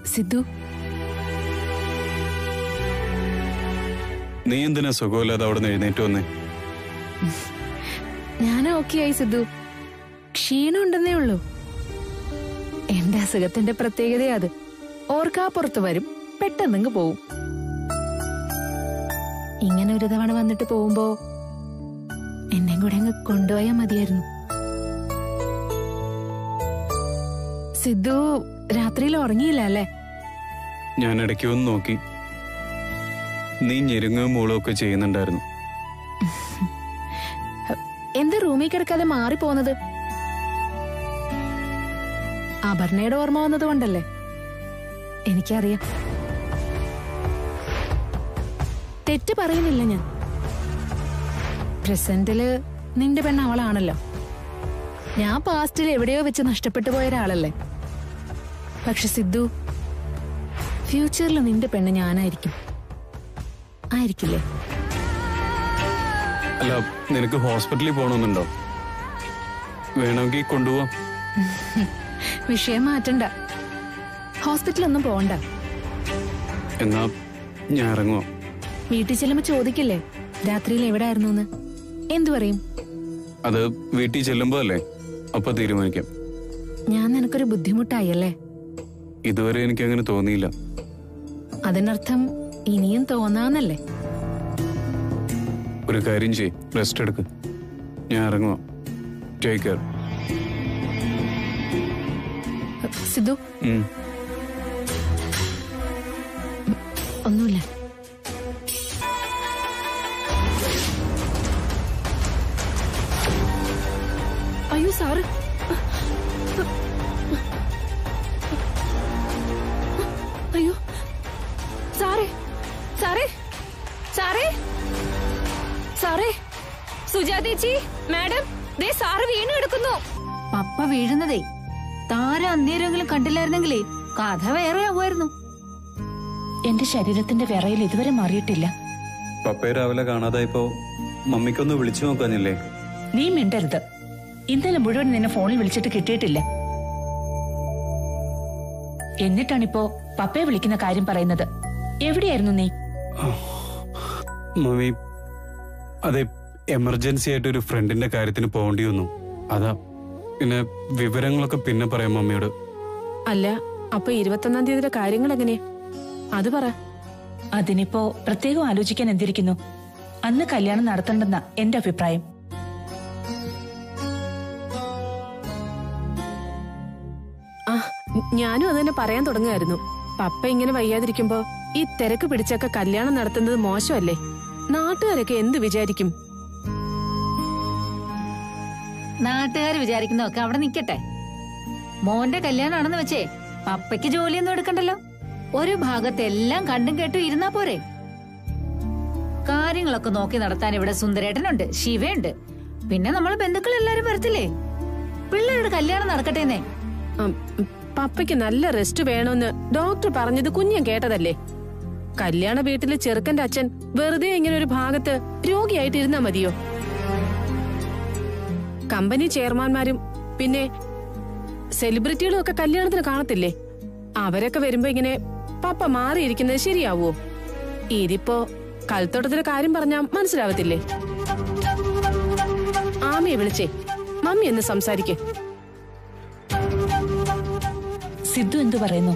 സിദ്ധു നീ എന്തിനാ സുഖമില്ലാതെ അവിടെ നിന്ന് എഴുന്നേറ്റ് വന്നേ ഞാൻ ഓക്കെ ആയി സിദ്ധു ക്ഷീണം ഉണ്ടെന്നേ ഉള്ളൂ എന്റെ അസുഖത്തിന്റെ പ്രത്യേകത അത് ഓർക്കാപ്പുറത്ത് വരും പെട്ടെന്നങ്ങ് പോവും ഇങ്ങനെ ഒരു തവണ വന്നിട്ട് പോകുമ്പോ എന്നെ കൂടെ അങ്ങ് കൊണ്ടുപോയാൽ മതിയായിരുന്നു സിദ്ധു രാത്രിയിൽ ഉറങ്ങിയില്ല അല്ലേ ഞാൻ ഇടയ്ക്ക് ഒന്ന് നോക്കി നീ ഞെരുങ്ങുകയും മൂളും ഒക്കെ ചെയ്യുന്നുണ്ടായിരുന്നു എന്താ റൂമിൽ കിടക്കാതെ മാറിപ്പോന്നത് അപർണയുടെ ഓർമ്മ വന്നത് കൊണ്ടല്ലേ എനിക്കറിയാം തെറ്റ് പറയുന്നില്ല ഞാൻ പ്രസന്റില് നിന്റെ പെണ്ണ് അവളാണല്ലോ ഞാൻ പാസ്റ്റിൽ എവിടെയോ വെച്ച് നഷ്ടപ്പെട്ടു പോയ ഒരാളല്ലേ പക്ഷെ സിദ്ധു ഫ്യൂച്ചറിൽ നിന്റെ പെണ്ണ് ഞാനായിരിക്കും ആയിരിക്കില്ലേ അല്ല നിനക്ക് ഹോസ്പിറ്റലിൽ പോകണമെന്നുണ്ടോ വേണമെങ്കിൽ കൊണ്ടുപോവാം വിഷയം മാറ്റണ്ട ഹോസ്പിറ്റലൊന്നും പോണ്ട എന്നാ ഞാൻ ഇറങ്ങുവാ വീട്ടിൽ ചെല്ലുമ്പോ ചോദിക്കില്ലേ രാത്രിയിൽ എവിടായിരുന്നു എന്ന് എന്തു പറയും അത് വീട്ടിൽ ചെല്ലുമ്പോ അല്ലേ അപ്പൊ തീരുമാനിക്കാം ഞാൻ നിനക്കൊരു ബുദ്ധിമുട്ടായല്ലേ ഇതുവരെ എനിക്ക് അങ്ങനെ തോന്നിയില്ല അതിനർത്ഥം ഇനിയും തോന്നാന്നല്ലേ ഒരു കാര്യം ചെയ് റെസ്റ്റ് എടുക്ക് ഞാൻ ഇറങ്ങുവാ ടേക്ക് കെയർ സിദ്ധു ഉം. ഒന്നുമില്ല അയ്യോ സാറ് അയ്യോ സാറേ സാറേ സാറേ സാറേ സുജാതേച്ചി മാഡം ദേ സാറ് വീണ് കിടക്കുന്നു പപ്പ വീഴുന്നതേ താര അന്നേരെങ്കിലും കണ്ടില്ലായിരുന്നെങ്കിലേ കഥ വേറെ ആവുമായിരുന്നു എന്റെ ശരീരത്തിന്റെ വിറയിൽ ഇതുവരെ മാറിയിട്ടില്ല പപ്പയെ രാവിലെ കാണാതായപ്പോ മമ്മിക്കൊന്ന് വിളിച്ചു നോക്കാഞ്ഞില്ലേ നീ മിണ്ടരുത് ഇന്നലെ മുഴുവൻ നിന്നെ ഫോണിൽ വിളിച്ചിട്ട് കിട്ടിയിട്ടില്ല എന്നിട്ടാണിപ്പോ പപ്പയെ വിളിക്കുന്ന കാര്യം പറയുന്നത് എവിടെയായിരുന്നു നീ മമ്മി അതെ എമർജൻസി ആയിട്ട് ഒരു ഫ്രണ്ടിന്റെ കാര്യത്തിന് പോകേണ്ടി വന്നു അതാ പിന്നെ വിവരങ്ങളൊക്കെ പിന്നെ പറയാം മമ്മിയോട് അല്ല അപ്പൊ ഇരുപത്തൊന്നാം തീയതിയുടെ കാര്യങ്ങൾ എങ്ങനെയാ അത് പറ അതിനിപ്പോ പ്രത്യേകം ആലോചിക്കാൻ എന്തിരിക്കുന്നു അന്ന് കല്യാണം നടത്തണ്ടെന്ന എന്റെ അഭിപ്രായം ആ ഞാനും അതന്നെ പറയാൻ തുടങ്ങുമായിരുന്നു പപ്പ ഇങ്ങനെ വയ്യാതിരിക്കുമ്പോ ഈ തിരക്ക് പിടിച്ചൊക്കെ കല്യാണം നടത്തുന്നത് മോശമല്ലേ നാട്ടുകാരൊക്കെ എന്ത് വിചാരിക്കും നാട്ടുകാർ വിചാരിക്കുന്നതൊക്കെ അവിടെ നിക്കട്ടെ മോന്റെ കല്യാണമാണെന്ന് വെച്ചേ പപ്പയ്ക്ക് ജോലിയൊന്നും എടുക്കണ്ടല്ലോ ഒരു ഭാഗത്ത് എല്ലാം കണ്ടും കേട്ടും ഇരുന്നാ പോരെ കാര്യങ്ങളൊക്കെ നോക്കി നടത്താൻ ഇവിടെ സുന്ദരേട്ടനുണ്ട് ശിവയുണ്ട് പിന്നെ നമ്മൾ ബന്ധുക്കൾ എല്ലാരും വരത്തില്ലേ പിള്ളേരുടെ കല്യാണം നടക്കട്ടേന്നേ ഉം, ഉം, പപ്പയ്ക്ക് നല്ല റെസ്റ്റ് വേണമെന്ന് ഡോക്ടർ പറഞ്ഞത് കുഞ്ഞൻ കേട്ടതല്ലേ കല്യാണ വീട്ടിലെ ചെറുക്കന്റെ അച്ഛൻ വെറുതെ ഇങ്ങനെ ഒരു ഭാഗത്ത് രോഗിയായിട്ട് ഇരുന്നാ മതിയോ കമ്പനി ചെയർമാൻമാരും പിന്നെ സെലിബ്രിറ്റികളും ഒക്കെ കല്യാണത്തിന് കാണത്തില്ലേ അവരൊക്കെ വരുമ്പോ ഇങ്ങനെ പപ്പ മാറിയിരിക്കുന്നത് ശരിയാവോ ഇതിപ്പോ കൽത്തോട്ടത്തിലെ കാര്യം പറഞ്ഞാ മനസ്സിലാവത്തില്ലേ ആമയെ വിളിച്ചേ മമ്മി എന്ന് സംസാരിക്കേ സിദ്ധു എന്തു പറയുന്നു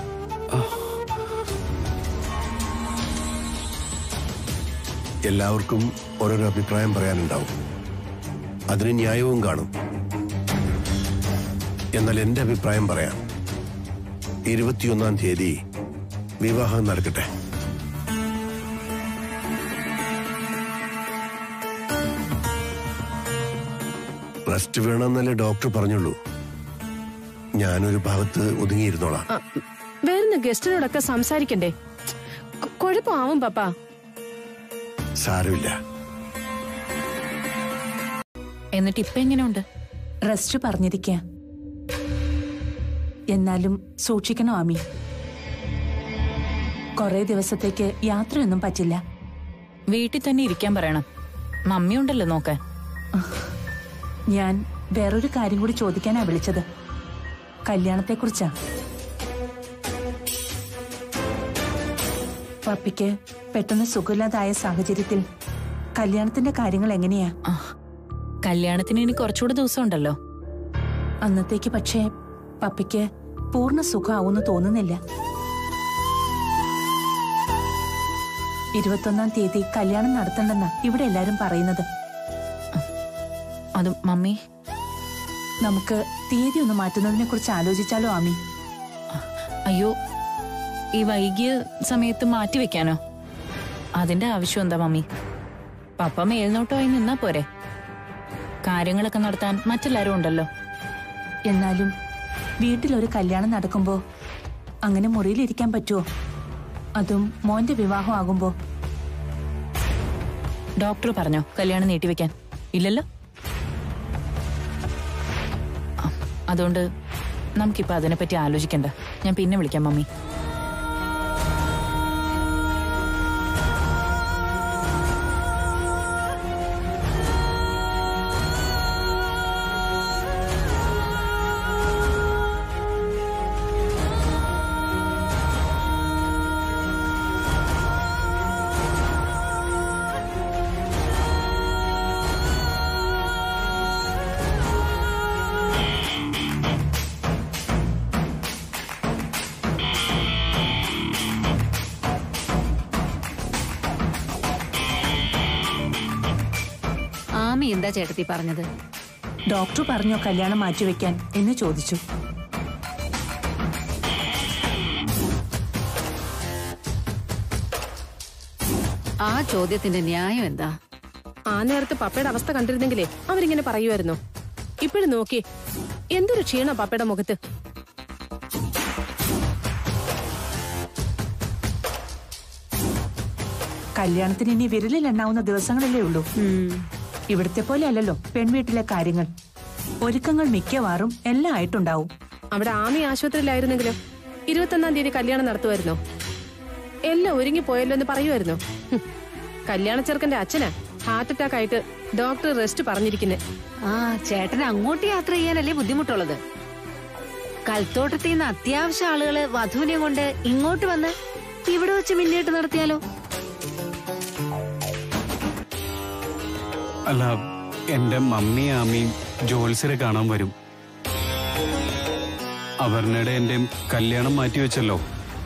എല്ലാവർക്കും ഓരോരോ അഭിപ്രായം പറയാനുണ്ടാവും അതിന് ന്യായവും കാണും എന്നാൽ എന്റെ അഭിപ്രായം പറയാം ഇരുപത്തിയൊന്നാം തീയതി വിവാഹം നടക്കട്ടെ റെസ്റ്റ് വേണമെന്നല്ലേ ഡോക്ടർ പറഞ്ഞുള്ളൂ ഞാനൊരു ഭാഗത്ത് ഒതുങ്ങിയിരുന്നോളാം ആ, വരുന്ന ഗസ്റ്റിനോടൊക്കെ സംസാരിക്കണ്ടേ കൊ- കുഴപ്പമാവും പപ്പ സാരമില്ല എന്നിട്ട് ഇപ്പൊ എങ്ങനെയുണ്ട് റെസ്റ്റ് പറഞ്ഞിരിക്ക എന്നാലും സൂക്ഷിക്കണം ആമി കുറെ ദിവസത്തേക്ക് യാത്രയൊന്നും പറ്റില്ല വീട്ടിൽ തന്നെ ഇരിക്കാൻ പറയണം മമ്മി ഉണ്ടല്ലോ നോക്കാൻ ഞാൻ വേറൊരു കാര്യം കൂടി ചോദിക്കാനാ വിളിച്ചത് കല്യാണത്തെക്കുറിച്ചാ പപ്പിക്ക് പെട്ടെന്ന് സുഖമില്ലാതായ സാഹചര്യത്തിൽ കല്യാണത്തിന്റെ കാര്യങ്ങൾ എങ്ങനെയാ ആ, കല്യാണത്തിന് ഇനി കുറച്ചുകൂടെ ദിവസം ഉണ്ടല്ലോ അന്നത്തേക്ക് പക്ഷേ പപ്പിക്ക് പൂർണ്ണ സുഖമാവൂന്ന് തോന്നുന്നില്ല ഇരുപത്തൊന്നാം തീയതി കല്യാണം നടത്തണ്ടെന്നാ ഇവിടെ എല്ലാരും പറയുന്നത് അത് മമ്മി നമുക്ക് തീയതി ഒന്ന് മാറ്റുന്നതിനെ കുറിച്ച് ആലോചിച്ചാലോ ആമി അയ്യോ ഈ വൈകിയ സമയത്ത് മാറ്റി വെക്കാനോ അതിന്റെ ആവശ്യം എന്താ മമ്മി പപ്പ മേൽനോട്ടമായി നിന്നാ പോരെ കാര്യങ്ങളൊക്കെ നടത്താൻ മറ്റെല്ലാരും ഉണ്ടല്ലോ എന്നാലും വീട്ടിലൊരു കല്യാണം നടക്കുമ്പോ അങ്ങനെ മുറിയിലിരിക്കാൻ പറ്റുമോ അതും മോന്റെ വിവാഹം ആകുമ്പോ ഡോക്ടർ പറഞ്ഞോ കല്യാണം നീട്ടിവെക്കാൻ ഇല്ലല്ലോ ആ, അതുകൊണ്ട് നമുക്കിപ്പോ അതിനെപ്പറ്റി ആലോചിക്കണ്ട ഞാൻ പിന്നെ വിളിക്കാം മമ്മി ആമി എന്താ ചേട്ടത്തി പറഞ്ഞത് ഡോക്ടർ പറഞ്ഞോ കല്യാണം മാറ്റിവെക്കാൻ എന്ന് ചോദിച്ചു ആ ചോദ്യത്തിന്റെ ന്യായം എന്താ ആ നേരത്ത് പപ്പയുടെ അവസ്ഥ കണ്ടിരുന്നെങ്കിലേ അവരിങ്ങനെ പറയുമായിരുന്നോ ഇപ്പോഴും നോക്കി എന്തൊരു ക്ഷീണ പപ്പയുടെ മുഖത്ത് കല്യാണത്തിന് ഇനി വിരലിൽ എണ്ണാവുന്ന ദിവസങ്ങളല്ലേ ഉള്ളൂ ഇവിടുത്തെ പോലെ അല്ലല്ലോ പെൺവീട്ടിലെ കാര്യങ്ങൾ ഒരുക്കങ്ങൾ മിക്കവാറും എല്ലാം ആയിട്ടുണ്ടാവും അവിടെ ആമി ആശുപത്രിയിലായിരുന്നെങ്കിലോ ഇരുപത്തൊന്നാം തീയതി കല്യാണം നടത്തുമായിരുന്നോ എല്ലാം ഒരുങ്ങി പോയല്ലോ എന്ന് പറയുമായിരുന്നോ ഹും. കല്യാണ ചെറുക്കന്റെ അച്ഛനാ ഹാർട്ട് അറ്റാക്ക് ആയിട്ട് ഡോക്ടർ റെസ്റ്റ് പറഞ്ഞിരിക്കുന്നെ ആ ചേട്ടന് അങ്ങോട്ട് യാത്ര ചെയ്യാനല്ലേ ബുദ്ധിമുട്ടുള്ളത് കൽത്തോട്ടത്തിൽ നിന്ന് അത്യാവശ്യ ആളുകള് വധുവിനെ കൊണ്ട് ഇങ്ങോട്ട് വന്ന് ഇവിടെ വെച്ച് മിന്നേറ്റ് നടത്തിയാലോ അല്ല എന്റെ മമ്മി ആമിയും ജോത്സ്യരെ കാണാൻ വരും അപർണയുടെ എന്റെയും കല്യാണം മാറ്റി വെച്ചല്ലോ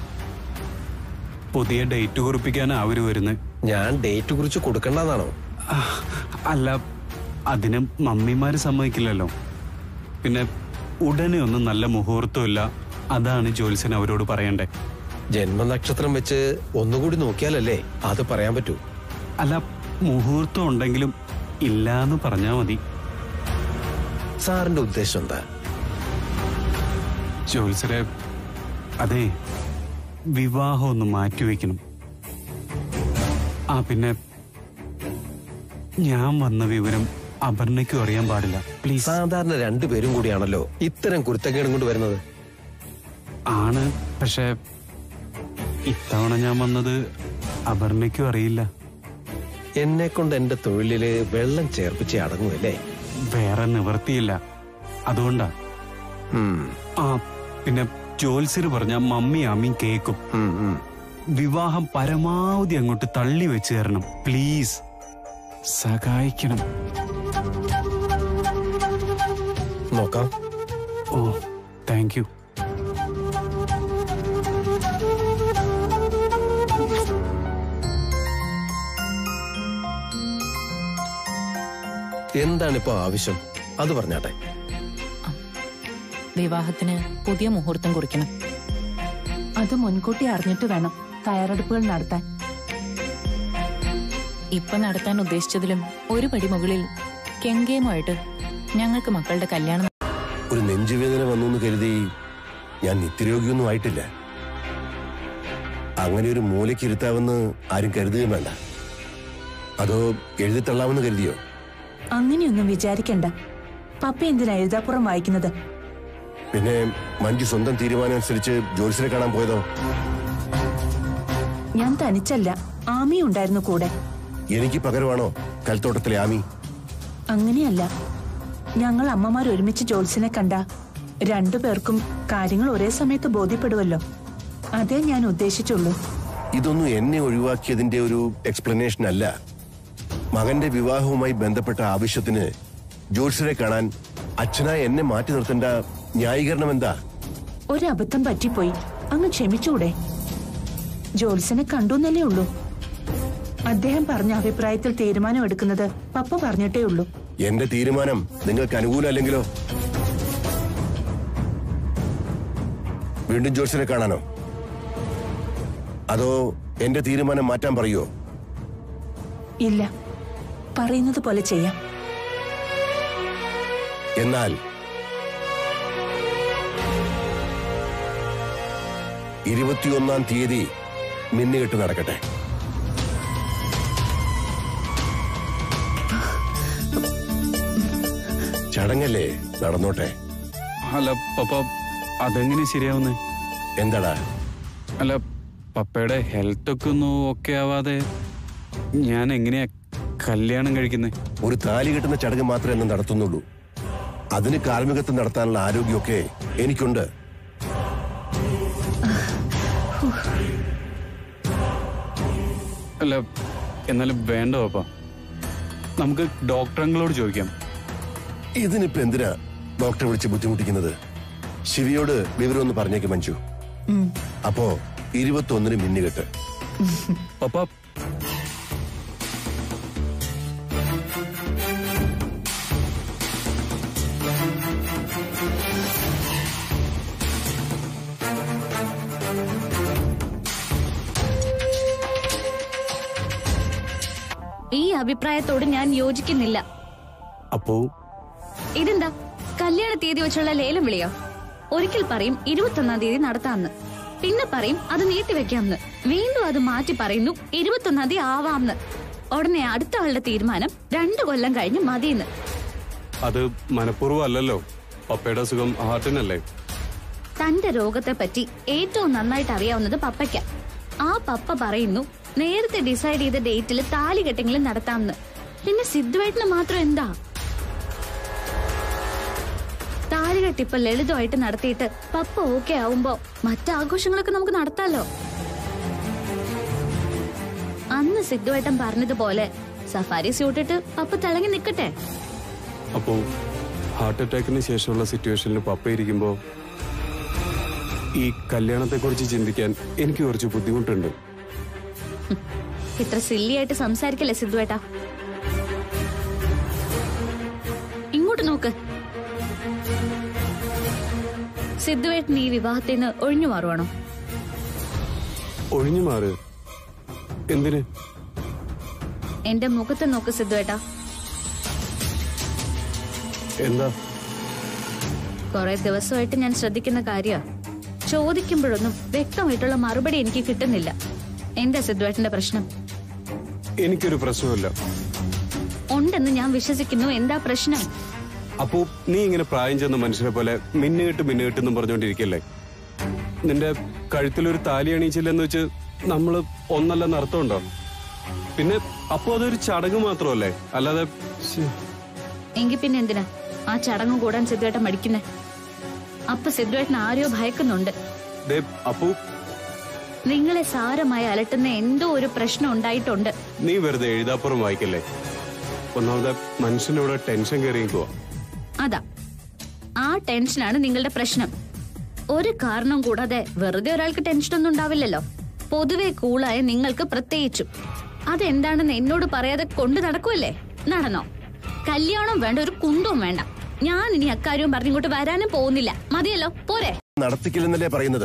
പുതിയ ഡേറ്റ് കുറിപ്പിക്കാനാ അവര് വരുന്നത് ഞാൻ ഡേറ്റ് കുറിച്ച് കൊടുക്കണ്ടെന്നാണോ അല്ല അതിന് മമ്മിമാര് സമ്മതിക്കില്ലല്ലോ പിന്നെ ഉടനെ ഒന്നും നല്ല മുഹൂർത്തമില്ല അതാണ് ജോത്സ്യൻ അവരോട് പറയണ്ടേ ജന്മനക്ഷത്രം വെച്ച് ഒന്നുകൂടി നോക്കിയാലല്ലേ അത് പറയാൻ പറ്റൂ അല്ല മുഹൂർത്തം ഉണ്ടെങ്കിലും ഇല്ലാന്ന് പറഞ്ഞാ മതി സാറിന്റെ ഉദ്ദേശം എന്താ ജോത്സരെ അതെ വിവാഹം ഒന്ന് മാറ്റിവെക്കണം ആ പിന്നെ ഞാൻ വന്ന വിവരം അപർണയ്ക്കും അറിയാൻ പാടില്ല പ്ലീസ് സാധാരണ രണ്ടുപേരും കൂടിയാണല്ലോ ഇത്തരം കുരുത്തക്കേടും കൊണ്ട് വരുന്നത് ആണ് പക്ഷെ ഇത്തവണ ഞാൻ വന്നത് അപർണയ്ക്കും അറിയില്ല എന്നെ കൊണ്ട് എന്റെ തൊഴിലില് വെള്ളം ചേർപ്പിച്ച് അടങ്ങുമല്ലേ വേറെ നിവർത്തിയില്ല അതുകൊണ്ടാ ഉം, ആ പിന്നെ ജോത്സ്യര് പറഞ്ഞ മമ്മി അമ്മയും കേക്കും ഉം, ഉം. വിവാഹം പരമാവധി അങ്ങോട്ട് തള്ളി വെച്ച് തരണം പ്ലീസ് സഹായിക്കണം നോക്കാം ഓ താങ്ക് യു എന്താണിപ്പോ ആവശ്യം അത് പറഞ്ഞാട്ടെ വിവാഹത്തിന് പുതിയ മുഹൂർത്തം കുറിക്കണം അത് മുൻകൂട്ടി അറിഞ്ഞിട്ട് വേണം തയ്യാറെടുപ്പുകൾ നടത്താൻ ഇപ്പൊ നടത്താൻ ഉദ്ദേശിച്ചതിലും ഒരു പടി മുകളിൽ കെങ്കേയുമായിട്ട് ഞങ്ങൾക്ക് മക്കളുടെ കല്യാണം ഒരു നെഞ്ചുവേദന വന്നു എന്ന് കരുതി ഞാൻ നിത്യരോഗിയൊന്നും ആയിട്ടില്ല അങ്ങനെ ഒരു മൂലയ്ക്ക് ഇരുത്താമെന്ന് ആരും കരുതുകയും വേണ്ട അതോ എഴുതിത്തള്ളാമെന്ന് കരുതിയോ അങ്ങനെയൊന്നും വിചാരിക്കണ്ട പപ്പ എന്തിനാ എഴുതാപ്പുറം വായിക്കുന്നത് പിന്നെ മഞ്ജു സ്വന്തം തീരുമാനം അനുസരിച്ച് ജോത്സ്യരെ കാണാൻ പോയതോ ഞാൻ തനിച്ചല്ല ആമി ഉണ്ടായിരുന്നു കൂടെ എനിക്ക് പകരമാണോ കൽത്തോട്ടത്തിലെ ആമി അങ്ങനെയല്ല ഞങ്ങൾ അമ്മമാർ ഒരുമിച്ച് ജോത്സ്യനെ കണ്ട രണ്ടു പേർക്കും കാര്യങ്ങൾ ഒരേ സമയത്ത് ബോധ്യപ്പെടുമല്ലോ അതേ ഞാൻ ഉദ്ദേശിച്ചുള്ളൂ ഇതൊന്നും എന്നെ ഒഴിവാക്കിയതിന്റെ ഒരു എക്സ്പ്ലനേഷൻ അല്ല മകന്റെ വിവാഹവുമായി ബന്ധപ്പെട്ട ആവശ്യത്തിന് ജോത്സരെ കാണാൻ അച്ഛനായി എന്നെ മാറ്റി നിർത്തേണ്ട ന്യായീകരണം എന്താ ഒരബദ്ധം പറ്റിപ്പോയി അങ്ങ് ക്ഷമിച്ചൂടെ ജോത്സനെ കണ്ടുന്നല്ലേ ഉള്ളൂ അദ്ദേഹം പറഞ്ഞ അഭിപ്രായത്തിൽ തീരുമാനം എടുക്കുന്നത് പപ്പ പറഞ്ഞിട്ടേ ഉള്ളൂ എന്റെ തീരുമാനം നിങ്ങൾക്ക് അനുകൂലമല്ലെങ്കിലോ വീണ്ടും ജോത്സനെ കാണാനോ അതോ എന്റെ തീരുമാനം മാറ്റാൻ പറയോ ഇല്ല പറയുന്നത് പോലെ ചെയ്യാം എന്നാൽ ഇരുപത്തിയൊന്നാം തീയതി മിന്നുകെട്ട് നടക്കട്ടെ ചടങ്ങല്ലേ നടന്നോട്ടെ അല്ല പപ്പ അതെങ്ങനെ ശരിയാവുന്നേ എന്താടാ അല്ല പപ്പയുടെ ഹെൽത്ത് ഒക്കെ ഒന്നും ഓക്കെ ആവാതെ ഞാൻ എങ്ങനെയാ കല്യാണം കഴിക്കുന്നേ ഒരു താലി കെട്ടുന്ന ചടങ്ങ് മാത്രമേ എന്നെ നടത്തുന്നുള്ളൂ അതിന് കാർമ്മികത്വം നടത്താനുള്ള ആരോഗ്യമൊക്കെ എനിക്കുണ്ട് അല്ല എന്നാലും വേണ്ട പപ്പ നമുക്ക് ഡോക്ടറങ്ങളോട് ചോദിക്കാം ഇതിനിപ്പോ എന്തിനാ ഡോക്ടറെ വിളിച്ച് ബുദ്ധിമുട്ടിക്കുന്നത് ശിവയോട് വിവരമൊന്ന് പറഞ്ഞേക്ക് മഞ്ജു അപ്പോ ഇരുപത്തൊന്നിന് മിന്നുകെട്ട് പപ്പ ഈ അഭിപ്രായത്തോട് ഞാൻ യോജിക്കുന്നില്ല അപ്പോ ഇതെന്താ കല്യാണ തീയതി വെച്ചുള്ള ലേലം വിളിയോ ഒരിക്കൽ പറയും ഇരുപത്തൊന്നാം തീയതി നടത്താമെന്ന് പിന്നെ പറയും അത് നീട്ടിവെക്കാമെന്ന് വീണ്ടും അത് മാറ്റി പറയുന്നു ഇരുപത്തൊന്നാം തീയതി ആവാമെന്ന് ഉടനെ അടുത്ത ആളുടെ തീരുമാനം രണ്ടു കൊല്ലം കഴിഞ്ഞ് മതിയെന്ന് അത് മനഃപൂർവ്വം അല്ലല്ലോ പപ്പയുടെ അസുഖം ഹാർട്ടിനല്ലേ തന്റെ രോഗത്തെ പറ്റി ഏറ്റവും നന്നായിട്ട് അറിയാവുന്നത് പപ്പയ്ക്ക ആ പപ്പ പറയുന്നു നേരത്തെ ഡിസൈഡ് ചെയ്ത ഡേറ്റിൽ താലി കെട്ടെങ്കിലും നടത്താമെന്ന് പിന്നെ സിദ്ധുവേട്ടന് മാത്രം എന്താ താലികെട്ട് ഇപ്പൊ ലളിതമായിട്ട് നടത്തിയിട്ട് പപ്പ ഓക്കെ ആവുമ്പോ മറ്റാഘോഷങ്ങളൊക്കെ നമുക്ക് നടത്താലോ അന്ന് സിദ്ധുവേട്ടൻ പറഞ്ഞതുപോലെ സഫാരി സ്യൂട്ടിട്ട് പപ്പ തിളങ്ങി നിക്കട്ടെ അപ്പോ ഹാർട്ട് അറ്റാക്കിന് ശേഷമുള്ള സിറ്റുവേഷനിൽ പപ്പ ഇരിക്കുമ്പോ ഈ കല്യാണത്തെക്കുറിച്ച് ചിന്തിക്കാൻ എനിക്ക് കുറച്ച് ബുദ്ധിമുട്ടുണ്ട് ഇത്ര സില്ലിയായിട്ട് സംസാരിക്കല്ലേ സിദ്ധുവേട്ടാ ഇങ്ങോട്ട് നോക്ക് സിദ്ധുവേട്ടൻ ഈ വിവാഹത്തിൽ നിന്ന് ഒഴിഞ്ഞു മാറുവാണോ ഒഴിഞ്ഞു മാറ് എന്തിന് എന്റെ മുഖത്ത് നോക്ക് സിദ്ധുവേട്ടാ എന്താ കുറെ ദിവസമായിട്ട് ഞാൻ ശ്രദ്ധിക്കുന്ന കാര്യ ചോദിക്കുമ്പോഴൊന്നും വ്യക്തമായിട്ടുള്ള മറുപടി എനിക്ക് കിട്ടുന്നില്ല എന്താ സിദ്ധുവേട്ടന്റെ പ്രശ്നം എനിക്കൊരു പ്രശ്നമില്ല ഉണ്ടെന്ന് ഞാൻ വിശ്വസിക്കുന്നു എന്താ പ്രശ്നം അപ്പോ നീ ഇങ്ങനെ പ്രായം ചെന്ന മനുഷ്യരെ പോലെ മിന്നുകെട്ട് മിന്നുകെട്ട് എന്നും പറഞ്ഞുകൊണ്ടിരിക്കല്ലേ നിന്റെ കഴുത്തിലൊരു താലി അണിയിച്ചില്ലെന്ന് വെച്ച് നമ്മള് ഒന്നല്ലെന്ന് അർത്ഥമുണ്ടോ പിന്നെ അപ്പോ അതൊരു ചടങ്ങ് മാത്രമല്ലേ അല്ലാതെ ശ്ശേ, എങ്കിൽ പിന്നെ എന്തിനാ ആ ചടങ്ങ് കൂടാൻ സിദ്ധുവേട്ടൻ മടിക്കുന്നേ അപ്പൊ സിദ്ധുവേട്ടൻ ആരെയോ ഭയക്കുന്നുണ്ട് ദേ അപ്പു നിങ്ങളെ സാരമായി അലട്ടുന്ന എന്തോ ഒരു പ്രശ്നം ഉണ്ടായിട്ടുണ്ട് നീ വെറുതെ എഴുതാപ്പുറം വായിക്കല്ലേ ഒന്നാമത് മനുഷ്യനോട് ടെൻഷൻ കയറിയിരിക്കുവാ അതാ ആ ടെൻഷനാണ് നിങ്ങളുടെ പ്രശ്നം ഒരു കാരണം കൂടാതെ വെറുതെ ഒരാൾക്ക് ടെൻഷനൊന്നും ഉണ്ടാവില്ലല്ലോ പൊതുവെ കൂളായ നിങ്ങൾക്ക് പ്രത്യേകിച്ചും അതെന്താണെന്ന് എന്നോട് പറയാതെ കൊണ്ടു നടക്കുമല്ലേ നടന്നോ കല്യാണം വേണ്ട ഒരു കുന്തവും വേണ്ട ഞാൻ ഇനി അക്കാര്യവും പറഞ്ഞിങ്ങോട്ട് വരാനും പോകുന്നില്ല മതിയല്ലോ പോരെ നടത്തിക്കില്ലെന്നല്ലേ പറയുന്നത്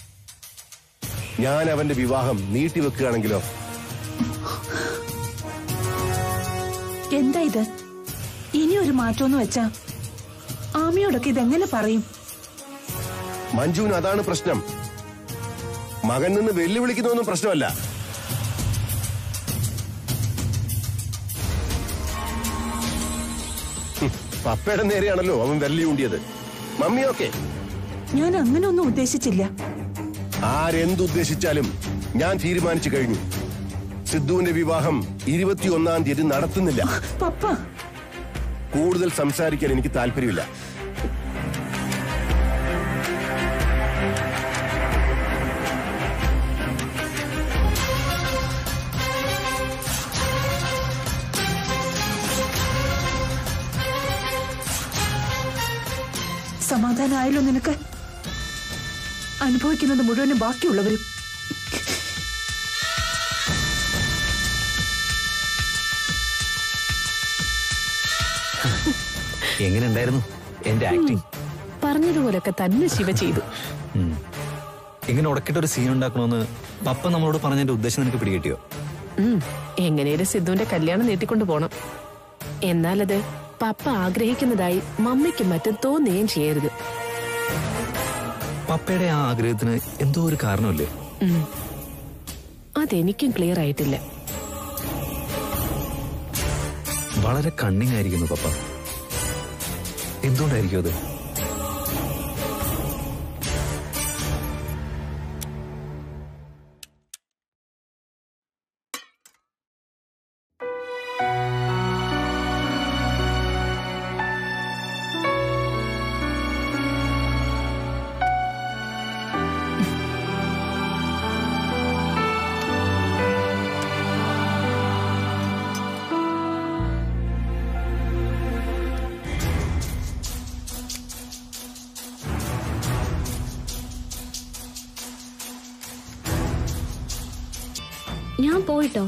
ഞാൻ അവന്റെ വിവാഹം നീട്ടിവെക്കുകയാണെങ്കിലോ എന്താ ഇത് ഇനി ഒരു മാറ്റമെന്ന് വെച്ചാ ആമിയോടൊക്കെ ഇതെങ്ങനെ പറയും മഞ്ജുവിന് അതാണ് പ്രശ്നം മകൻ നിന്ന് വെല്ലുവിളിക്കുന്നതൊന്നും പ്രശ്നമല്ല ഹും, പപ്പയുടെ നേരെയാണല്ലോ അവൻ വെല്ലി ഊണ്ടിയത് മമ്മിയൊക്കെ ഞാൻ അങ്ങനെ ഒന്നും ഉദ്ദേശിച്ചില്ല ആരെന്തുദ്ദേശിച്ചാലും ഞാൻ തീരുമാനിച്ചു കഴിഞ്ഞു സിദ്ധുവിന്റെ വിവാഹം ഇരുപത്തിയൊന്നാം തീയതി നടത്തുന്നില്ല പപ്പ കൂടുതൽ സംസാരിക്കാൻ എനിക്ക് താല്പര്യമില്ല സമാധാനമായല്ലോ നിനക്ക് അനുഭവിക്കുന്നത് മുഴുവനും ബാക്കിയുള്ളവരും എങ്ങനെ ഉണ്ടായിരുന്നു എന്റെ ആക്ടിങ് പറഞ്ഞതുപോലൊക്കെ തന്നെ ശിവ ചെയ്തു ഇങ്ങനെ ഉടക്കിട്ട് ഒരു സീൻ ഉണ്ടാക്കണമെന്ന് പപ്പ നമ്മളോട് പറഞ്ഞതിന്റെ ഉദ്ദേശം നിനക്ക് പിടികിട്ടിയോ ഉം, എങ്ങനെയും സിദ്ധുവിന്റെ കല്യാണം നീട്ടിക്കൊണ്ടു പോണം എന്നാലത് പപ്പ ആഗ്രഹിക്കുന്നതായി മമ്മിക്കും മറ്റും തോന്നുകയും ചെയ്യരുത് പപ്പയുടെ ആ ആഗ്രഹത്തിന് എന്തോ ഒരു കാരണമല്ലേ ഉം. അതെനിക്കും ക്ലിയർ ആയിട്ടില്ല വളരെ കണ്ണിങ് ആയിരിക്കുന്നു പപ്പ എന്തുകൊണ്ടായിരിക്കും അത് ഞാൻ പോയിട്ടോ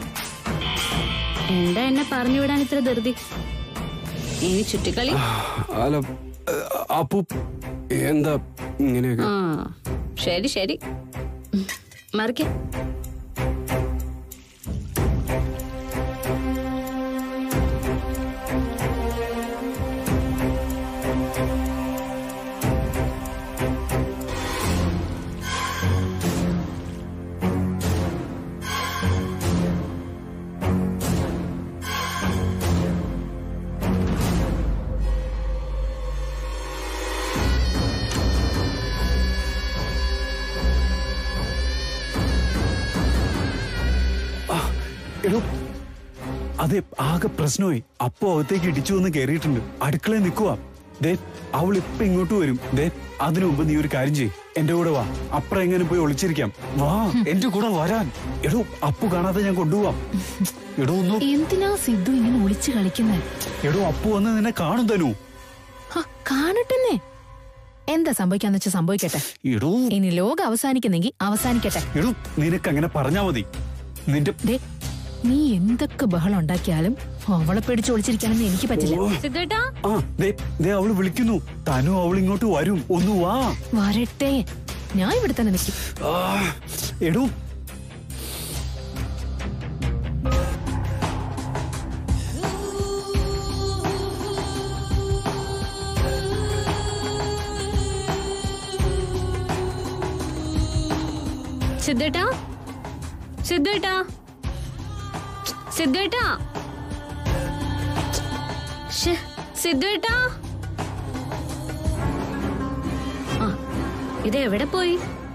എന്താ എന്നെ പറഞ്ഞു വിടാൻ ഇത്ര ധൃതി ഇനി ചുറ്റിക്കളി അല്ല അപ്പു എന്താ ഇങ്ങനെയൊക്കെ ആ ശരി ശരി മറിക്ക എടോ അതെ ആകെ പ്രശ്നമായി അപ്പോ അകത്തേക്ക് ഇടിച്ചു വന്ന് കയറിയിട്ടുണ്ട് അടുക്കളയിൽ നിൽക്കുക ദേ അവൾ ഇപ്പൊ ഇങ്ങോട്ട് വരും ദേ അതിനു മുമ്പ് നീ ഒരു കാര്യം ചെയ് എന്റെ കൂടെ വാ അപ്പുറം എങ്ങനെ പോയി ഒളിച്ചിരിക്കാം വാ എന്റെ കൂടെ വരാൻ എടോ അപ്പു കാണാതെ ഞാൻ കൊണ്ടുപോവാം എടോ ഒന്ന് എന്തിനാ സിദ്ധു ഇങ്ങനെ ഒളിച്ചു കളിക്കുന്നേ എടോ അപ്പു വന്ന് നിന്നെ കാണും തനു ഹ, കാണട്ടെന്നെ എന്താ സംഭവിക്കാന്ന് വെച്ചാൽ സംഭവിക്കട്ടെ എടോ ഇനി ലോകം അവസാനിക്കുന്നെങ്കിൽ അവസാനിക്കട്ടെ എടോ നിനക്ക് അങ്ങനെ പറഞ്ഞാ മതി നിന്റെ ദേ നീ എന്തൊക്കെ ബഹളം ഉണ്ടാക്കിയാലും അവളെ പേടിച്ച് ഒളിച്ചിരിക്കാനൊന്നും എനിക്ക് പറ്റില്ല സിദ്ധേട്ടാ ആ ദേ ദേ അവള് വിളിക്കുന്നു തനു അവൾ ഇങ്ങോട്ട് വരും ഒന്ന് വാ വരട്ടെ ഞാൻ ഇവിടെ തന്നെ നിൽക്കും ആ, എടോ സിദ്ധേട്ടാ സിദ്ധേട്ടാ സിദ്ധേട്ടാ ശ്ശെ, സിദ്ധേട്ടാ ആ ഇത് എവിടെ പോയി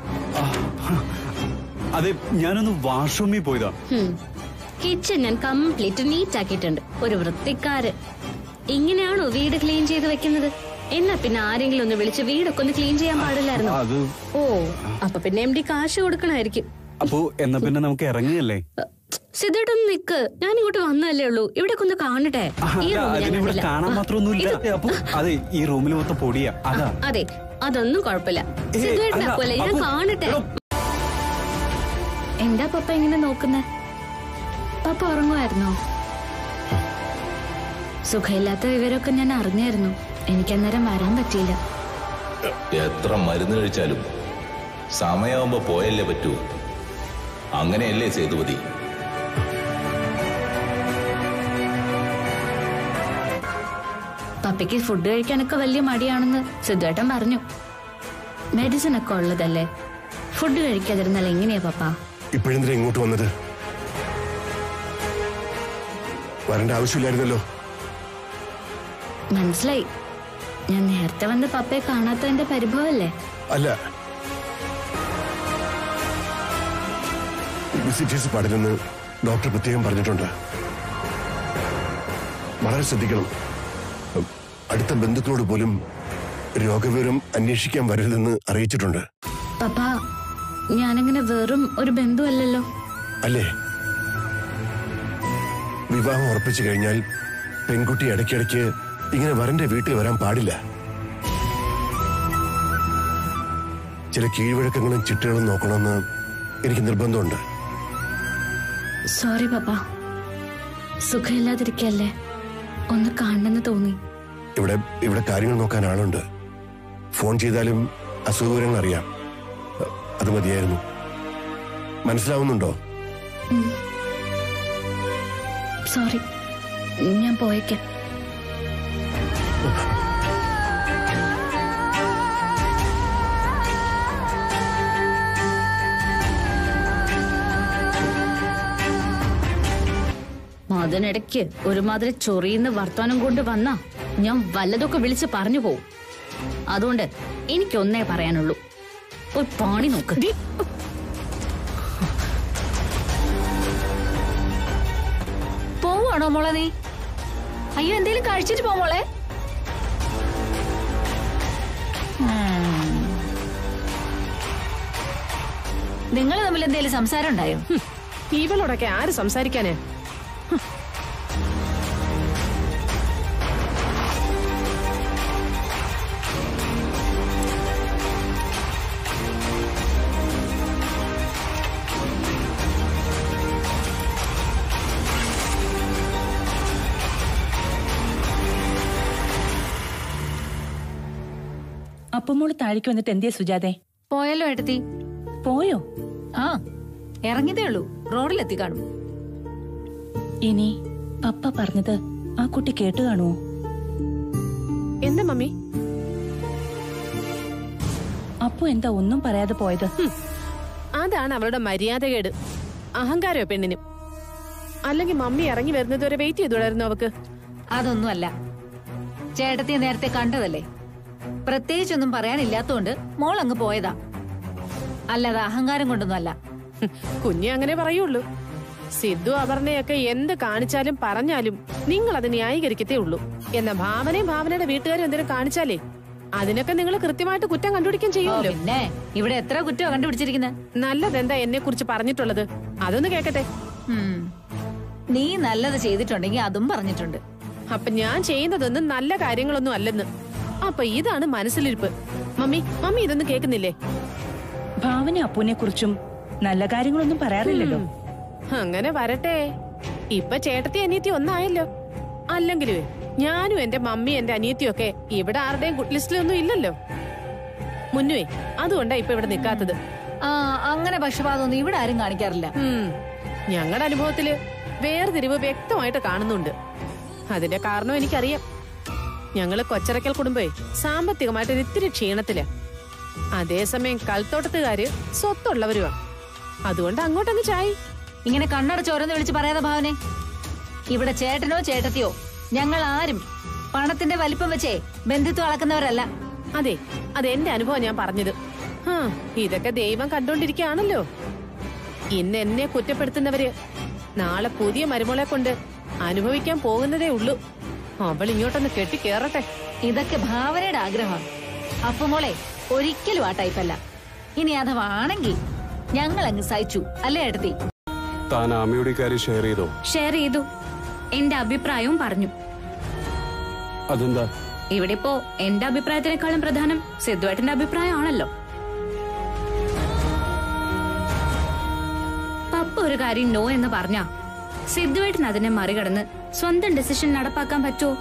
അതെ ഞാനൊന്ന് വാഷ്റൂമിൽ പോയതാ കിച്ചൺ ഞാൻ കംപ്ലീറ്റ് നീറ്റ് ആക്കിയിട്ടുണ്ട് ഒരു വൃത്തിക്കാര് ഇങ്ങനെയാണോ വീട് ക്ലീൻ ചെയ്ത് വെക്കുന്നത് എന്നാ പിന്നെ ആരെങ്കിലും ഒന്ന് വിളിച്ച് വീടൊക്കെ ഒന്ന് ക്ലീൻ ചെയ്യാൻ പാടില്ലായിരുന്നു അത് ഓ അപ്പൊ പിന്നെ എം ഡി കാശ് കൊടുക്കണമായിരിക്കും അപ്പോ എന്നാ പിന്നെ നമുക്ക് ഇറങ്ങുകയല്ലേ സിദ്ധേട്ടൊന്ന് നിക്ക് ഞാൻ ഇങ്ങോട്ട് വന്നല്ലേ ഉള്ളൂ ഇവിടെ ഒന്ന് കാണട്ടെ ആ, ഈ അല്ല, റൂം ഞാൻ അതിനിവിടെ കണ്ടില്ല. കാണാൻ മാത്രമൊന്നുമില്ല ഇത് അപ്പൊ അതെ ഈ റൂമിൽ മൊത്തം പൊടിയാ അതാ അതെ അതൊന്നും കുഴപ്പമില്ല ഏയ്, സിദ്ധുവേട്ടനെ അല്ല, പോലെ ഞാൻ അപ്പു, കാണട്ടെ എടോ. എന്താ പപ്പ ഇങ്ങനെ നോക്കുന്നേ പപ്പ ഉറങ്ങുമായിരുന്നോ സുഖമില്ലാത്ത വിവരമൊക്കെ ഞാൻ അറിഞ്ഞായിരുന്നു എനിക്കന്നേരം വരാൻ പറ്റിയില്ല എത്ര മരുന്ന് കഴിച്ചാലും സമയമാകുമ്പോ പോയല്ലേ പറ്റൂ അങ്ങനെയല്ലേ സേതുപതി പപ്പയ്ക്ക് ഫുഡ് കഴിക്കാനൊക്കെ വലിയ മടിയാണെന്ന് സിദ്ധുവേട്ടൻ പറഞ്ഞു മെഡിസിൻ ഒക്കെ ഉള്ളതല്ലേ ഫുഡ് കഴിക്കാതിരുന്നാൽ എങ്ങനെയാ പപ്പ ഇപ്പോഴെന്തിനാ ഇങ്ങോട്ട് വന്നത് വരേണ്ട ആവശ്യമില്ലായിരുന്നല്ലോ മനസ്സിലായി ഞാൻ നേരത്തെ വന്ന് പപ്പയെ കാണാത്തതിന്റെ പരിഭവല്ലേ അല്ല വിസിറ്റേഴ്സ് പാടില്ലെന്ന് ഡോക്ടർ പ്രത്യേകം പറഞ്ഞിട്ടുണ്ട് വളരെ ശ്രദ്ധിക്കണം അടുത്ത ബന്ധുക്കളോട് പോലും രോഗവിവരം അന്വേഷിക്കാൻ വരരുതെന്ന് അറിയിച്ചിട്ടുണ്ട് പപ്പ ഞാനങ്ങനെ വെറും ഒരു ബന്ധുവല്ലല്ലോ അല്ലേ വിവാഹം ഉറപ്പിച്ചു കഴിഞ്ഞാൽ പെൺകുട്ടി ഇടയ്ക്കിടയ്ക്ക് ഇങ്ങനെ വരന്റെ വീട്ടിൽ വരാൻ പാടില്ല ചില കീഴ്വഴക്കങ്ങളും ചിട്ടകളും നോക്കണമെന്ന് എനിക്ക് നിർബന്ധമുണ്ട് സോറി പപ്പ സുഖമില്ലാതിരിക്കല്ലേ ഒന്ന് കാണണമെന്ന് തോന്നി ഇവിടെ ഇവിടെ കാര്യങ്ങൾ നോക്കാൻ ആളുണ്ട് ഫോൺ ചെയ്താലും അസുഖവിവരങ്ങൾ അറിയാം അത് മതിയായിരുന്നു മനസ്സിലാവുന്നുണ്ടോ സോറി ഞാൻ പോയേക്കാം അതിനിടയ്ക്ക് ഒരുമാതിരി ചൊറിയുന്ന വർത്തമാനം കൊണ്ട് വന്നാ ഞാൻ വല്ലതൊക്കെ വിളിച്ച് പറഞ്ഞു പോവും അതുകൊണ്ട് എനിക്കൊന്നേ പറയാനുള്ളൂ ഒരു പാണി നോക്ക് പോവാണോ മോളെ നീ അയ്യോ എന്തേലും കഴിച്ചിട്ട് പോ മോളെ നിങ്ങൾ തമ്മിൽ എന്തേലും സംസാരം ഉണ്ടായോ ഇവളോടൊക്കെ ആര് സംസാരിക്കാന് അപ്പം മോള് താഴേക്ക് വന്നിട്ട് എന്തിയാ സുജാതെ പോയല്ലോ ഏട്ടത്തി പോയോ ആ ഇറങ്ങിയതേ ഉള്ളൂ റോഡിലെത്തി കാണും ഇനി പപ്പ പറഞ്ഞത് ആ കുട്ടി കേട്ടു കാണുമോ എന്താ മമ്മി അപ്പു എന്താ ഒന്നും പറയാതെ പോയത് അതാണ് അവളുടെ മര്യാദകേട് അഹങ്കാരോ പെണ്ണിനും അല്ലെങ്കിൽ മമ്മി ഇറങ്ങി വരുന്നത് വരെ വെയിറ്റ് ചെയ്തോളായിരുന്നു അവക്ക് അതൊന്നുമല്ല ചേട്ടത്തിയെ നേരത്തെ കണ്ടതല്ലേ പ്രത്യേകിച്ചൊന്നും പറയാനില്ലാത്തോണ്ട് മോൾ അങ്ങ് പോയതാ അല്ലാതെ അഹങ്കാരം കൊണ്ടൊന്നുമല്ല ഹും, കുഞ്ഞെ അങ്ങനെ പറയുള്ളൂ സിദ്ധു അപർണയൊക്കെ എന്ത് കാണിച്ചാലും പറഞ്ഞാലും നിങ്ങൾ അത് ന്യായീകരിക്കത്തേ ഉള്ളൂ എന്ന ഭാവനയും ഭാവനയുടെ വീട്ടുകാരും എന്തെങ്കിലും കാണിച്ചാലേ അതിനൊക്കെ നിങ്ങൾ കൃത്യമായിട്ട് കുറ്റം കണ്ടുപിടിക്കാൻ ഓ, ചെയ്യുമല്ലോ പിന്നെ ഇവിടെ എത്ര കുറ്റമാ കണ്ടുപിടിച്ചിരിക്കുന്നത് നല്ലതെന്താ എന്നെ കുറിച്ച് പറഞ്ഞിട്ടുള്ളത് അതൊന്ന് കേക്കട്ടെ നീ നല്ലത് ചെയ്തിട്ടുണ്ടെങ്കിൽ അതും പറഞ്ഞിട്ടുണ്ട് അപ്പൊ ഞാൻ ചെയ്യുന്നതൊന്നും നല്ല കാര്യങ്ങളൊന്നും അല്ലെന്ന് അപ്പൊ ഇതാണ് മനസ്സിലിരിപ്പ് മമ്മി മമ്മി ഇതൊന്നും കേൾക്കുന്നില്ലേ ഭാവന അപ്പുവിനെ കുറിച്ചും നല്ല കാര്യങ്ങളൊന്നും പറയാറില്ലല്ലോ ഉം. അങ്ങനെ വരട്ടെ ഇപ്പൊ ചേട്ടത്തി അനിയത്തി ഒന്നായല്ലോ അല്ലെങ്കിലേ ഞാനും എന്റെ മമ്മി എന്റെ അനിയത്തിയും ഒക്കെ ഇവിടെ ആരുടെയും ഗുഡ് ലിസ്റ്റിലൊന്നും ഇല്ലല്ലോ മുന്നുവേ അതുകൊണ്ടാ ഇപ്പൊ ഇവിടെ നിക്കാത്തത് ആ അങ്ങനെ പക്ഷപാതമൊന്നും ഇവിടെ ആരും കാണിക്കാറില്ല ഞങ്ങളുടെ അനുഭവത്തില് വേർതിരിവ് വ്യക്തമായിട്ട് കാണുന്നുണ്ട് അതിന്റെ കാരണം എനിക്കറിയാം ഞങ്ങള് കൊച്ചറക്കൽ കുടുംബേ സാമ്പത്തികമായിട്ട് ഒരു ഇത്തിരി ക്ഷീണത്തില് അതേസമയം കൽത്തോട്ടത്തുകാര് സ്വത്തുള്ളവരുമാ അതുകൊണ്ട് അങ്ങോട്ടങ്ങ് ചായി ഇങ്ങനെ കണ്ണടച്ചോരെന്ന് വിളിച്ച് പറയാതെ ഭാവനെ ഇവിടെ ചേട്ടനോ ചേട്ടത്തിയോ ഞങ്ങൾ ആരും പണത്തിന്റെ വലിപ്പം വെച്ചേ ബന്ധുത്വം അളക്കുന്നവരല്ല അതെ അത് എന്റെ അനുഭവം ഞാൻ പറഞ്ഞത് ആ ഇതൊക്കെ ദൈവം കണ്ടോണ്ടിരിക്കുകയാണല്ലോ ഇന്ന് എന്നെ കുറ്റപ്പെടുത്തുന്നവര് നാളെ പുതിയ മരുമോളെ കൊണ്ട് അനുഭവിക്കാൻ പോകുന്നതേ ഉള്ളൂ അവൾ ഇങ്ങോട്ടൊന്ന് കെട്ടി കേറട്ടെ ഇതൊക്കെ ഭാവനയുടെ ആഗ്രഹമാണ് അപ്പൊ മോളെ ഒരിക്കലും ആ ടൈപ്പല്ല ഇനി അഥവാ ആണെങ്കിൽ ഞങ്ങൾ അങ്ങ് സഹിച്ചു അല്ലേ എടുത്തി താൻ ആമയുടെ ഈ കാര്യം ഷെയർ ചെയ്തോ ഷെയർ ചെയ്തു എന്റെ അഭിപ്രായവും പറഞ്ഞു അതെന്താ ഇവിടെ ഇപ്പോ എന്റെ അഭിപ്രായത്തിനേക്കാളും പ്രധാനം സിദ്ധുവേട്ടന്റെ അഭിപ്രായമാണല്ലോ പപ്പ ഒരു കാര്യം നോ എന്ന് പറഞ്ഞ സിദ്ധുവേട്ടൻ അതിനെ മറികടന്ന് സ്വന്തം ഡിസിഷൻ നടപ്പാക്കാൻ പറ്റുമോ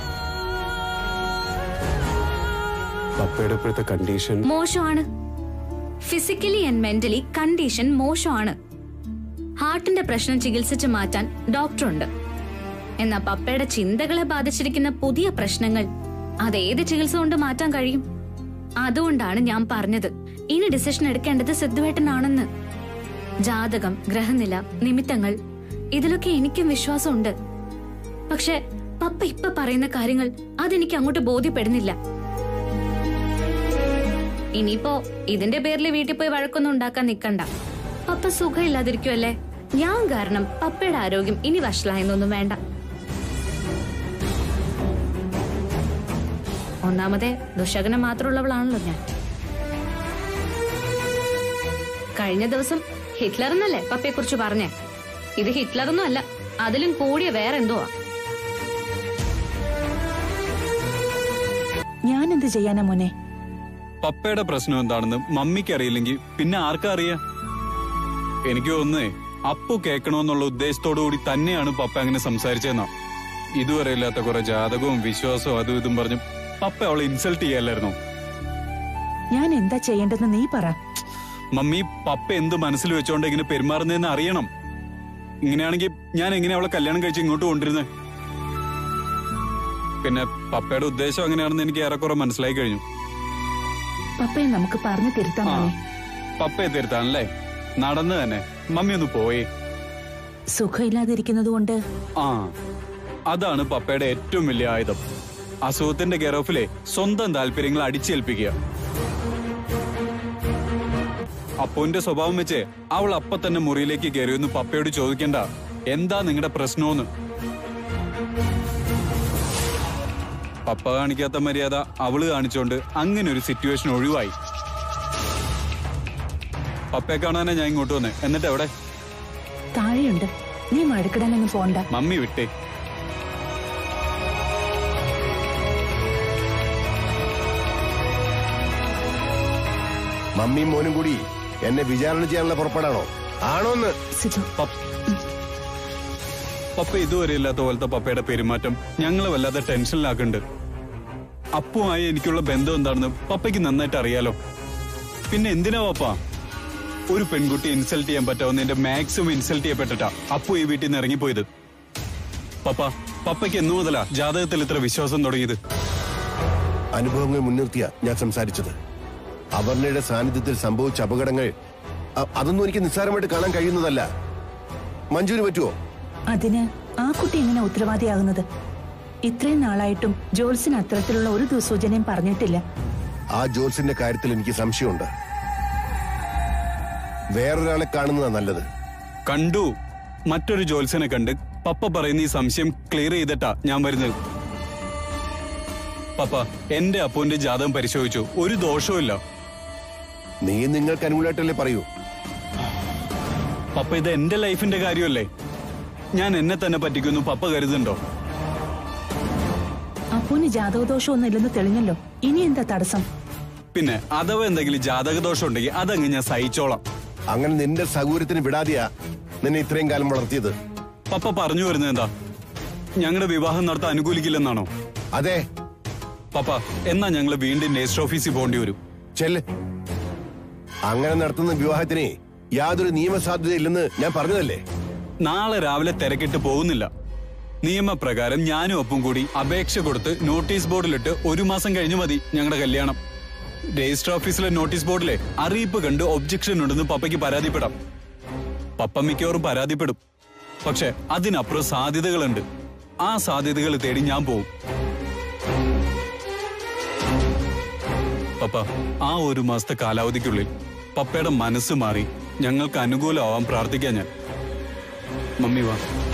പപ്പയുടെ ഇപ്പോഴത്തെ കണ്ടീഷൻ മോശമാണ് ഫിസിക്കലി ആൻഡ് മെന്റലി കണ്ടീഷൻ മോശമാണ് ഹാർട്ടിന്റെ പ്രശ്നം ചികിത്സിച്ച് മാറ്റാൻ ഡോക്ടറുണ്ട് എന്നാ പപ്പയുടെ ചിന്തകളെ ബാധിച്ചിരിക്കുന്ന പുതിയ പ്രശ്നങ്ങൾ അതേത് ചികിത്സ കൊണ്ട് മാറ്റാൻ കഴിയും അതുകൊണ്ടാണ് ഞാൻ പറഞ്ഞത് ഇനി ഡിസിഷൻ എടുക്കേണ്ടത് സിദ്ധുവേട്ടനാണെന്ന് ജാതകം ഗ്രഹനില നിമിത്തങ്ങൾ ഇതിലൊക്കെ എനിക്കും വിശ്വാസമുണ്ട് പക്ഷെ പപ്പ ഇപ്പൊ പറയുന്ന കാര്യങ്ങൾ അതെനിക്ക് അങ്ങോട്ട് ബോധ്യപ്പെടുന്നില്ല ഇനിയിപ്പോ ഇതിന്റെ പേരിൽ വീട്ടിൽ പോയി വഴക്കൊന്നും ഉണ്ടാക്കാൻ നിക്കണ്ട പപ്പ സുഖമില്ലാതിരിക്കുമല്ലേ ഞാൻ കാരണം പപ്പയുടെ ആരോഗ്യം ഇനി വഷളായെന്നൊന്നും വേണ്ട ഒന്നാമതെ ദുശകനം മാത്രമുള്ളവളാണല്ലോ ഞാൻ കഴിഞ്ഞ ദിവസം ഹിറ്റ്ലർ എന്നല്ലേ പപ്പയെ കുറിച്ച് പറഞ്ഞേ ഇത് ഹിറ്റ്ലറൊന്നും അല്ല അതിലും കൂടിയ വേറെ എന്തോ ഞാൻ എന്ത് ചെയ്യാനാ മോനെ പപ്പയുടെ പ്രശ്നം എന്താണെന്ന് മമ്മിക്ക് അറിയില്ലെങ്കിൽ പിന്നെ ആർക്കാ അറിയാ എനിക്ക് തോന്നുന്നേ അപ്പു കേൾക്കണമെന്നുള്ള ഉദ്ദേശത്തോടു കൂടി തന്നെയാണ് പപ്പ അങ്ങനെ സംസാരിച്ചതെന്നാ ഇതുവരെ ഇല്ലാത്ത കുറെ ജാതകവും വിശ്വാസവും അതും ഇതും പറഞ്ഞു പപ്പ അവളെ ഇൻസൾട്ട് ചെയ്യല്ലായിരുന്നു ഞാൻ എന്താ ചെയ്യേണ്ടതെന്ന് നീ പറ മമ്മി പപ്പ എന്ത് മനസ്സിൽ വെച്ചോണ്ട് ഇങ്ങനെ പെരുമാറുന്നതെന്ന് അറിയണം ഇങ്ങനെയാണെങ്കിൽ ഞാൻ എങ്ങനെ അവളെ കല്യാണം കഴിച്ച് ഇങ്ങോട്ട് കൊണ്ടിരുന്നത് പിന്നെ പപ്പയുടെ ഉദ്ദേശം അങ്ങനെയാണെന്ന് എനിക്ക് ഏറെക്കുറെ മനസ്സിലായി കഴിഞ്ഞു പപ്പയെ നമുക്ക് പറഞ്ഞു തിരുത്താൻ ആ മോനെ പപ്പയെ തിരുത്താനല്ലേ നടന്നു തന്നെ മമ്മി ഒന്ന് പോയി സുഖമില്ലാതിരിക്കുന്നത് കൊണ്ട് ആ അതാണ് പപ്പയുടെ ഏറ്റവും വലിയ ആയുധം അസുഖത്തിന്റെ കെയറോഫിലെ സ്വന്തം താല്പര്യങ്ങൾ അടിച്ചേൽപ്പിക്കുക അപ്പുവിന്റെ സ്വഭാവം വെച്ച് അവൾ അപ്പൊ തന്നെ മുറിയിലേക്ക് കയറിയൊന്ന് പപ്പയോട് ചോദിക്കണ്ട എന്താ നിങ്ങളുടെ പ്രശ്നമെന്ന് പപ്പ കാണിക്കാത്ത മര്യാദ അവള് കാണിച്ചോണ്ട് അങ്ങനെ ഒരു സിറ്റുവേഷൻ ഒഴിവായി പപ്പയെ കാണാനാ ഞാൻ ഇങ്ങോട്ട് വന്നേ എന്നിട്ട് എവിടെ താഴെയുണ്ട് നീ മഴക്കിടാനൊന്നും പോണ്ട മമ്മി വിട്ടേ മമ്മിയും മോനും കൂടി എന്നെ വിചാരണ ചെയ്യാനുള്ള പുറപ്പാടാണോ ആണോന്ന് സിജു പപ്പ പപ്പ ഇതുവരെ ഇല്ലാത്ത പോലത്തെ പപ്പയുടെ പെരുമാറ്റം ഞങ്ങളെ വല്ലാതെ ടെൻഷനിലാക്കുന്നുണ്ട് അപ്പുമായി എനിക്കുള്ള ബന്ധം എന്താണെന്ന് പപ്പയ്ക്ക് നന്നായിട്ട് അറിയാലോ പിന്നെ എന്തിനാ പപ്പ ഒരു പെൺകുട്ടി ഇൻസൾട്ട് ചെയ്യാൻ പറ്റാവുന്നതിന്റെ മാക്സിമം ഇൻസൾട്ട് ചെയ്യപ്പെട്ടിട്ടാ അപ്പു ഈ വീട്ടിൽ നിന്ന് ഇറങ്ങിപ്പോയത് പപ്പ പപ്പയ്ക്ക് എന്നു മുതലാ ജാതകത്തിൽ ഇത്ര വിശ്വാസം തുടങ്ങിയത് അനുഭവങ്ങൾ മുൻനിർത്തിയ ഞാൻ സംസാരിച്ചത് അപർണയുടെ സാന്നിധ്യത്തിൽ സംഭവിച്ച അപകടങ്ങൾ അ- അതൊന്നും എനിക്ക് നിസ്സാരമായിട്ട് കാണാൻ കഴിയുന്നതല്ല മഞ്ജുവിന് പറ്റുമോ അതിന് ആ കുട്ടി എങ്ങനെ ഉത്തരവാദിയാകുന്നത് ഇത്രയും നാളായിട്ടും ജോൾസിന് അത്തരത്തിലുള്ള ഒരു ദുസൂചനയും പറഞ്ഞിട്ടില്ല ആ ജോൽസിന്റെ കാര്യത്തിൽ എനിക്ക് സംശയമുണ്ട് വേറൊരാളെ കാണുന്നതാ നല്ലത് കണ്ടു മറ്റൊരു ജോത്സ്യനെ കണ്ട് പപ്പ പറയുന്ന ഈ സംശയം ക്ലിയർ ചെയ്തിട്ടാ ഞാൻ വരുന്നത് പപ്പ എന്റെ അപ്പുവിന്റെ ജാതകം പരിശോധിച്ചു ഒരു ദോഷവും ഇല്ല നീ നിങ്ങൾക്ക് അനുകൂലമായിട്ടല്ലേ പറയൂ പപ്പ ഇത് എന്റെ ലൈഫിന്റെ കാര്യമല്ലേ ഞാൻ എന്നെ തന്നെ പറ്റിക്കുന്നു പപ്പ കരുതുന്നുണ്ടോ അപ്പൂന് ജാതകദോഷമൊന്നും ഇല്ലെന്ന് തെളിഞ്ഞല്ലോ ഇനി എന്താ തടസ്സം പിന്നെ അഥവാ എന്തെങ്കിലും ജാതക ദോഷം ഉണ്ടെങ്കിൽ അതങ്ങ് ഞാൻ സഹിച്ചോളാം അങ്ങനെ നിന്റെ സൗകര്യത്തിന് വിടാതെയാ നിന്നെ ഇത്രയും കാലം വളർത്തിയത് പപ്പ പറഞ്ഞു വരുന്നത് എന്താ ഞങ്ങളുടെ വിവാഹം നടത്താൻ അനുകൂലിക്കില്ലെന്നാണോ അതെ പപ്പ എന്നാ ഞങ്ങൾ വീണ്ടും രജിസ്റ്റർ ഓഫീസിൽ പോകേണ്ടി വരും ചെല്ല് അങ്ങനെ നടത്തുന്ന വിവാഹത്തിന് യാതൊരു നിയമസാധ്യതയില്ലെന്ന് ഞാൻ പറഞ്ഞതല്ലേ നാളെ രാവിലെ തിരക്കിട്ട് പോകുന്നില്ല നിയമപ്രകാരം ഞാനും ഒപ്പം കൂടി അപേക്ഷ കൊടുത്ത് നോട്ടീസ് ബോർഡിലിട്ട് ഒരു മാസം കഴിഞ്ഞു മതി ഞങ്ങളുടെ കല്യാണം രജിസ്റ്റർ ഓഫീസിലെ നോട്ടീസ് ബോർഡിലെ അറിയിപ്പ് കണ്ട് ഒബ്ജക്ഷൻ ഉണ്ടെന്ന് പപ്പയ്ക്ക് പരാതിപ്പെടാം പപ്പ മിക്കവാറും പരാതിപ്പെടും പക്ഷെ അതിനപ്പുറം സാധ്യതകളുണ്ട് ആ സാധ്യതകൾ തേടി ഞാൻ പോവും പപ്പ ആ ഒരു മാസത്തെ കാലാവധിക്കുള്ളിൽ പപ്പയുടെ മനസ്സ് മാറി ഞങ്ങൾക്ക് അനുകൂലമാവാൻ പ്രാർത്ഥിക്കാൻ ഞാൻ മമ്മി വാ